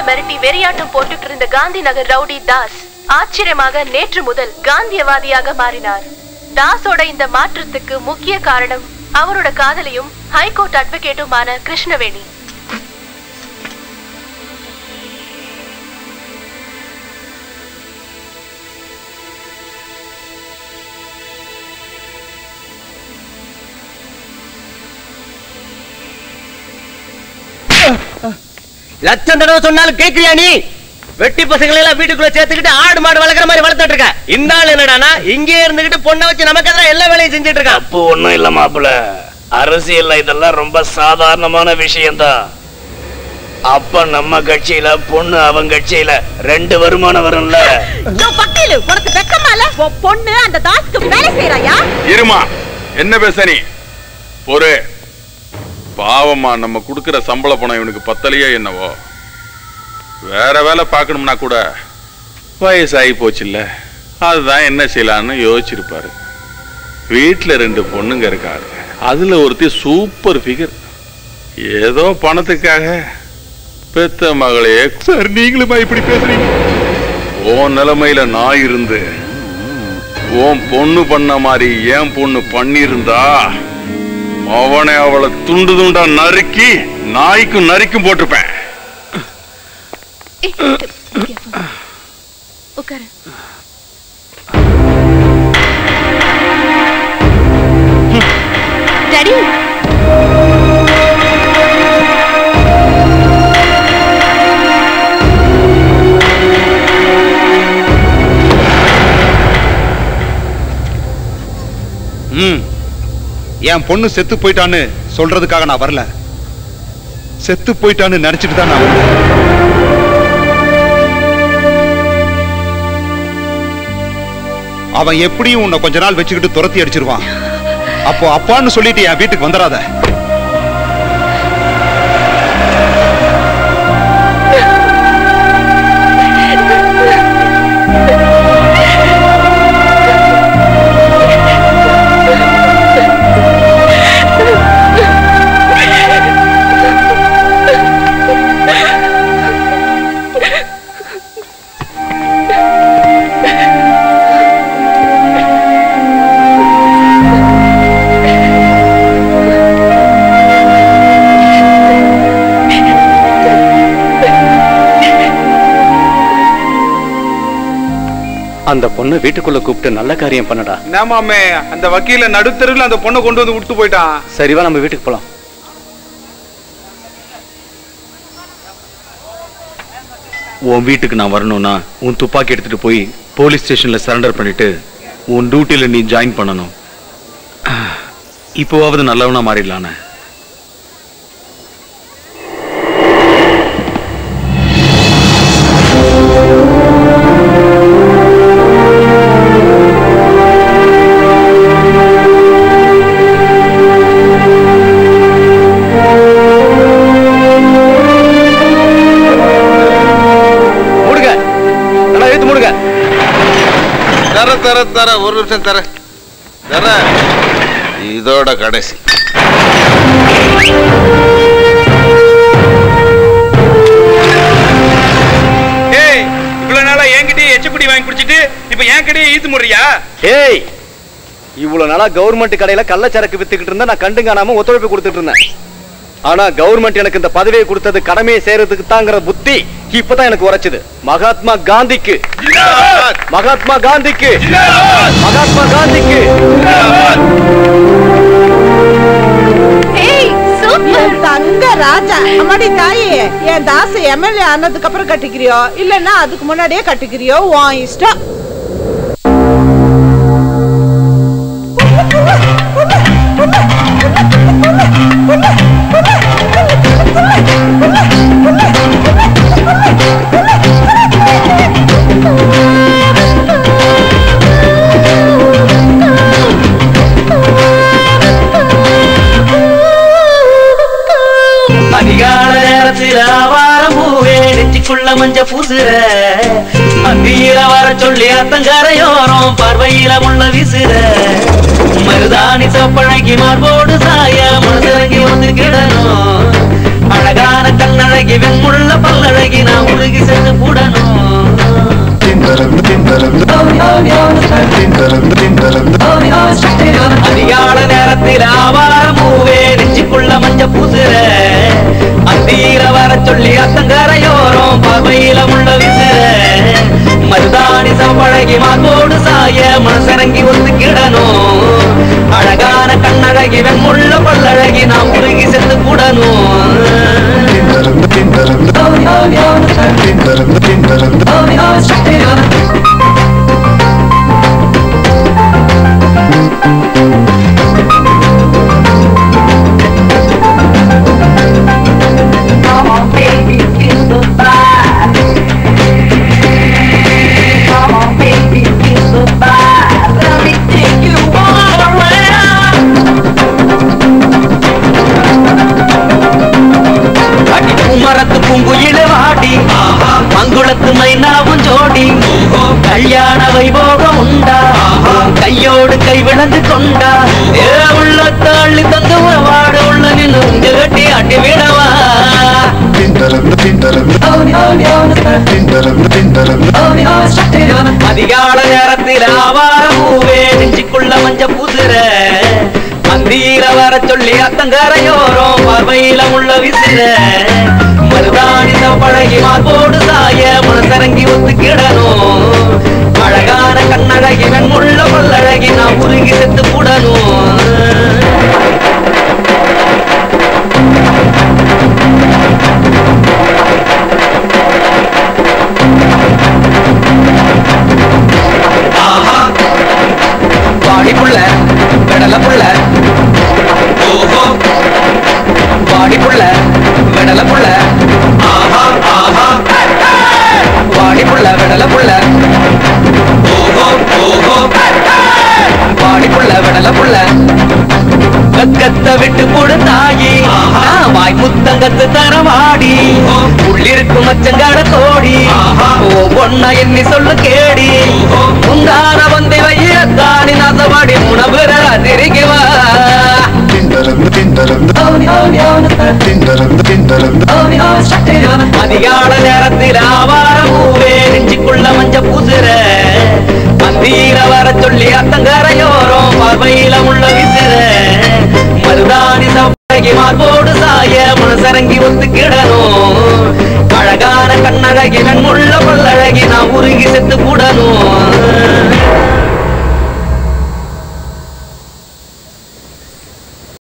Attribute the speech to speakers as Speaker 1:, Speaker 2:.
Speaker 1: மிரட்டி வெறியாட்டம் போட்டுட்டு இருந்த காந்தி நகர் ரவுடி தாஸ் ஆச்சரியமாக நேற்று முதல் காந்தியவாதியாக மாறினார் தாஸோட இந்த மாற்றத்துக்கு முக்கிய காரணம் அவரோட காதலியும் ஹைகோர்ட் அட்வொகேட்டுமான கிருஷ்ணவேணி
Speaker 2: லட்சம் தடவை சொன்னாலும் கேக்குறியா நீ வெட்டி பசங்களை எல்லாம் வீட்டுக்குள்ள சேர்த்துக்கிட்டு ஆடு மாடு வளர்க்குற மாதிரி வளர்த்துட்டு இருக்க இந்த ஆள் என்னடானா இங்கே இருந்துகிட்டு பொண்ணை வச்சு நமக்கு எதிராக எல்லா வேலையும் செஞ்சுட்டு இருக்கான்
Speaker 3: தப்பு ஒண்ணும் இல்ல மாப்பிள அரசியல்ல இதெல்லாம் ரொம்ப சாதாரணமான விஷயம்தான் அப்ப நம்ம கட்சியில பொண்ணு அவன் கட்சியில ரெண்டு வருமானம் வரும்ல
Speaker 4: பக்கீலு உனக்கு வெக்கமா இல்ல உன் பொண்ணு அந்த தாஸ்க்கு வேலை செய்யறாயா
Speaker 5: இருமா என்ன பேச நீ ஒரு பாவமா நம்ம கொடுக்கிற சம்பள பணம் இவனுக்கு பத்தலையே என்னவோ வேற வேலை பார்க்கணும்னா கூட வயசாகி போச்சுல்ல அதுதான் என்ன செய்யலான்னு யோசிச்சிருப்பாரு வீட்டில் ரெண்டு பொண்ணுங்க இருக்காங்க அதுல ஒருத்தி சூப்பர் ஃபிகர் ஏதோ பணத்துக்காக பெத்த மகளையே சார் நீங்களுமா இப்படி பேசுறீங்க உன் நிலைமையில நான் இருந்து உன் பொண்ணு பண்ண மாதிரி என் பொண்ணு பண்ணியிருந்தா அவனை அவளை துண்டு துண்டா நறுக்கி நாய்க்கும் நரிக்கும் போட்டிருப்பேன்
Speaker 1: உட்காரு டாடி
Speaker 6: ம் என் பொண்ணு செத்து போயிட்டான்னு சொல்றதுக்காக நான் வரல செத்து போயிட்டான்னு நினைச்சிட்டு தான் நான் வந்தேன். அவன் எப்படியும் உன்னை கொஞ்ச நாள் வச்சுக்கிட்டு துரத்தி அடிச்சிருவான் அப்போ அப்பான்னு சொல்லிட்டு என் வீட்டுக்கு வந்துடாத
Speaker 7: அந்த பொண்ணு வீட்டுக்குள்ள கூப்பிட்டு நல்ல காரியம் பண்ணடா
Speaker 8: என்னமாமே அந்த வக்கீல நடுத்தருவில் அந்த பொண்ணை கொண்டு வந்து விட்டு போயிட்டான்
Speaker 7: சரிவா நம்ம வீட்டுக்கு போலாம் உன் வீட்டுக்கு நான் வரணும்னா உன் துப்பாக்கி எடுத்துட்டு போய் போலீஸ் ஸ்டேஷன்ல சரண்டர் பண்ணிட்டு உன் டியூட்டில நீ ஜாயின் பண்ணணும் இப்போவாவது நல்லவனா மாறிடலானே
Speaker 2: மூடுங்க நல்லா இழுத்து மூடுங்க
Speaker 9: தர தர தர ஒரு நிமிஷம் தர தர இதோட கடைசி
Speaker 8: ஏய் இவ்வளவு நாளா என்கிட்டயே எச்சக்குடி வாங்கி குடிச்சிட்டு இப்ப என்கிட்டயே ஈத்து முறியா
Speaker 2: ஏய் இவ்வளவு நாளா கவர்மெண்ட் கடையில கள்ளச்சரக்கு வித்துக்கிட்டு இருந்தா நான் கண்டு காணாம ஒத்துழைப்பு கொடுத்துட்டு இருந்தேன் ஆனா கவர்மெண்ட் எனக்கு இந்த பதவியை கொடுத்தது கடமையை செய்யறதுக்கு தாங்கிற புத்தி இப்பதான் எனக்கு உரைச்சது மகாத்மா காந்திக்கு மகாத்மா காந்திக்கு மகாத்மா காந்திக்கு
Speaker 4: என் தங்க ராஜா அம்மாடி தாயே என் தாச எம்எல்ஏ ஆனதுக்கு அப்புறம் கட்டிக்கிறியோ இல்லன்னா அதுக்கு முன்னாடியே கட்டிக்கிறியோ உன் இஷ்டம்
Speaker 10: அதிகால நேரத்துல ஆவாரம் பூவே நெஞ்சுக்குள்ள மஞ்ச பூசுற அந்தியில வர சொல்லி அத்தங்கரையோரம் பார்வையில முள்ள வீசுற மருதாணி சப்பழகி மார்போடு சாய மனசிறங்கி வந்து கிடணும் அழகான கண்ணழகி வெண்முள்ள பல்லழகி நான் உள்ள நேரத்தில் ஆவாரம் பூவே நெஞ்சுக்குள்ள மஞ்ச பூசுற அந்தீர வர சொல்லி அத்தங்கரையோரம் பார்வையில முள்ள விசுற மருதாணி சம்பழகி மாத்தோடு சாய மனசரங்கி ஒத்துக்கிடணும் அழகான கண்ணழகி வெண்முள்ள பல்லழகி நாம் உருகி சென்று கூடணும் அடி பூமரத்து பூங்குயில வாடி மங்குளத்து மைனாவும் ஜோடி கல்யாண வைபோகம் உண்டா கையோடு கை விளந்து கொண்டா ஏ உள்ள தாள்ளி தந்து உறவாடு உள்ள நின்று உங்க கட்டி அட்டி விடவா அதிகால நேரத்தில் ஆவார பூவே நெஞ்சுக்குள்ள மஞ்ச புதுர மந்தியில வர சொல்லி அத்தங்கரையோரம் பார்வையில உள்ள விசிற மருதாணி பழகி மார்போடு சாய மனசரங்கி ஒத்துக்கிடணும் அழகான கண்ணழகி வெண்முள்ள பல்லழகி நான் உருகி செத்து கூடணும் பாடி புள்ள கடல புள்ள ஓஹோ பாடி புள்ள கடல புள்ள ஆஹா ஆஹா பாடி புள்ள கடல புள்ள ஓஹோ ஓஹோ பாடி புள்ள கடல புள்ள கக்கத்தை விட்டு கொடு தாயி நான் வாய் முத்தங்கத்து தரவாடி உள்ளிருக்கும் மச்சங்காட தோடி ஒன்னா எண்ணி சொல்லு கேடி உங்கான வந்தை வையத்தானி நாசவாடி முனபுர அதிரிக்குவா அதிகால நேரத்தில் ஆவார பூவே நெஞ்சுக்குள்ள மஞ்ச பூசுற மந்தீர வர சொல்லி அத்தங்கரையோரம் பார்வையில உள்ள விசுற மருதாணி சப்பகி மார்போடு சாய மனசரங்கி ஒத்துக்கிடணும் அழகான கண்ணழகி வெண்முள்ள பல்லழகி நான் உருகி செத்து